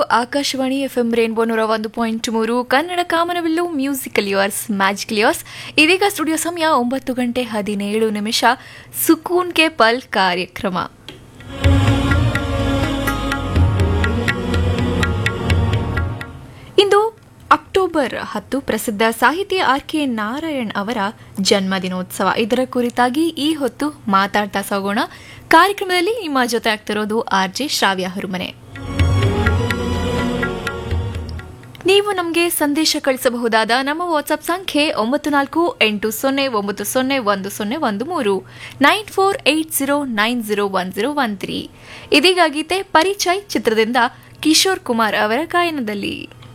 Akashvani F M rainbow ನೂರ ಒಂದು point ಮೂರು Kannada Kamanabillu musical yours magical yours ಇದೀಗ ಸ್ಟುಡಿಯೋ ಸಮಯ ಒಂಬತ್ತು ಗಂಟೆ ಹದಿನೇಳು ನಿಮಿಷ ಸುಕೂನ್ ಕೆ ಪಲ್ ಕಾರ್ಯಕ್ರಮ ಇಂದು ಅಕ್ಟೋಬರ್ ಹತ್ತು ಪ್ರಸಿದ್ಧ ಸಾಹಿತಿ ಆರ್ ಕೆ ನಾರಾಯಣ್ ಅವರ ಜನ್ಮದಿನೋತ್ಸವ ಇದರ ಕುರಿತಾಗಿ ಈ ಹೊತ್ತು ಮಾತಾಡ್ತಾ ಸಾಗೋಣ ಕಾರ್ಯಕ್ರಮದಲ್ಲಿ ನಿಮ್ಮ ಜೊತೆ ಆಗ್ತಿರೋದು ಆರ್ ಜೆ ಶ್ರಾವ್ಯ ಹರುಮನೆ ನೀವು ನಮಗೆ ಸಂದೇಶ ಕಳಿಸಬಹುದಾದ ನಮ್ಮ ವಾಟ್ಸ್ಆಪ್ ಸಂಖ್ಯೆ ಒಂಬತ್ತು ನಾಲ್ಕು ಎಂಟು ಸೊನ್ನೆ ಒಂಬತ್ತು ಸೊನ್ನೆ ಒಂದು ಸೊನ್ನೆ ಒಂದು ಮೂರು nine four eight zero nine zero one zero one three ಇದೀಗ ಗೀತೆ ಪರಿಚಯ್ ಚಿತ್ರದಿಂದ ಕಿಶೋರ್ ಕುಮಾರ್ ಅವರ ಗಾಯನದಲ್ಲಿ